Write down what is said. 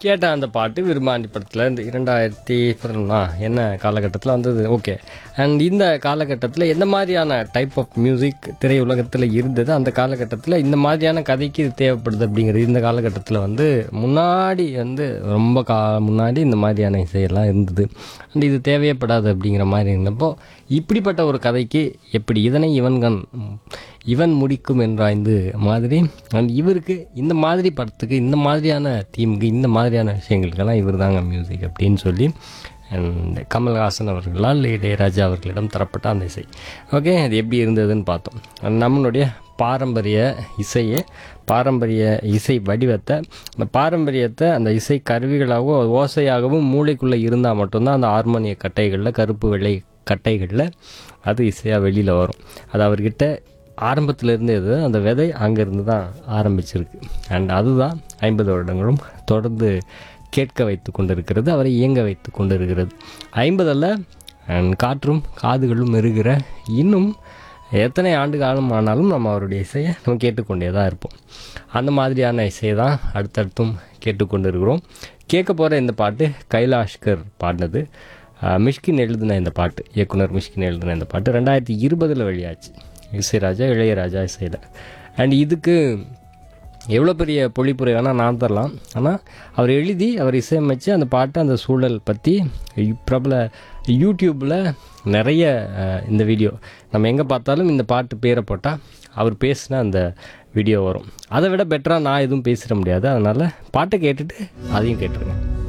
கேட்ட அந்த பாட்டு விரும்பாண்டி படத்தில் இந்த இரண்டாயிரத்தி பதினொன்னா என்ன காலகட்டத்தில் வந்தது ஓகே அண்ட் இந்த காலகட்டத்தில் எந்த மாதிரியான டைப் ஆஃப் மியூசிக் திரையுலகத்தில் இருந்தது அந்த காலகட்டத்தில் இந்த மாதிரியான கதைக்கு இது தேவைப்படுது அப்படிங்கிறது இந்த காலகட்டத்தில் வந்து முன்னாடி வந்து ரொம்ப கா முன்னாடி இந்த மாதிரியான இசையெல்லாம் இருந்தது அண்ட் இது தேவையப்படாது அப்படிங்கிற மாதிரி இருந்தப்போ இப்படிப்பட்ட ஒரு கதைக்கு எப்படி இதனை இவன்கண் இவன் முடிக்கும் என்றாய்ந்து மாதிரி அண்ட் இவருக்கு இந்த மாதிரி படத்துக்கு இந்த மாதிரியான தீமுக்கு இந்த மாதிரியான விஷயங்களுக்கெல்லாம் இவர் தாங்க மியூசிக் அப்படின்னு சொல்லி அண்ட் கமல்ஹாசன் அவர்களால் இளையராஜா அவர்களிடம் தரப்பட்ட அந்த இசை ஓகே அது எப்படி இருந்ததுன்னு பார்த்தோம் And நம்மளுடைய பாரம்பரிய இசையை பாரம்பரிய இசை வடிவத்தை அந்த பாரம்பரியத்தை அந்த இசை கருவிகளாகவும் ஓசையாகவும் மூளைக்குள்ளே இருந்தால் மட்டும்தான் அந்த ஹார்மோனிய கட்டைகளில் கருப்பு வெள்ளை கட்டைகளில் அது இசையாக வெளியில் வரும் அது அவர்கிட்ட ஆரம்பத்தில் இருந்தது அந்த விதை அங்கேருந்து தான் ஆரம்பிச்சிருக்கு அண்ட் அதுதான் ஐம்பது வருடங்களும் தொடர்ந்து கேட்க வைத்து கொண்டிருக்கிறது அவரை இயங்க வைத்து கொண்டிருக்கிறது ஐம்பதில் அண்ட் காற்றும் காதுகளும் இருக்கிற இன்னும் எத்தனை ஆண்டு காலம் ஆனாலும் நம்ம அவருடைய இசையை நம்ம கேட்டுக்கொண்டே தான் இருப்போம் அந்த மாதிரியான இசையை தான் அடுத்தடுத்தும் கேட்டுக்கொண்டு இருக்கிறோம் கேட்க போகிற இந்த பாட்டு கைலாஷ்கர் பாடினது அஹ், மிஷ்கின் எழுதின இந்த பாட்டு இயக்குனர் மிஷ்கின் எழுதின இந்த பாட்டு ரெண்டாயிரத்தி இருபதில் வெளியாச்சு இசைராஜா இளையராஜா இசையில் அண்ட் இதுக்கு எவ்வளோ பெரிய பொழிப்புரை வேணால் நான் தரலாம் ஆனால் அவர் எழுதி அவர் இசையமைச்சு அந்த பாட்டு அந்த சூழல் பற்றி பிரபல யூடியூப்பில் நிறைய அஹ், இந்த வீடியோ நம்ம எங்கே பார்த்தாலும் இந்த பாட்டு பேரை போட்டால் அவர் பேசின அந்த வீடியோ வரும் அதை விட பெட்டராக நான் எதுவும் பேசிட முடியாது அதனால் பாட்டை கேட்டுட்டு அதையும் கேட்டுருங்க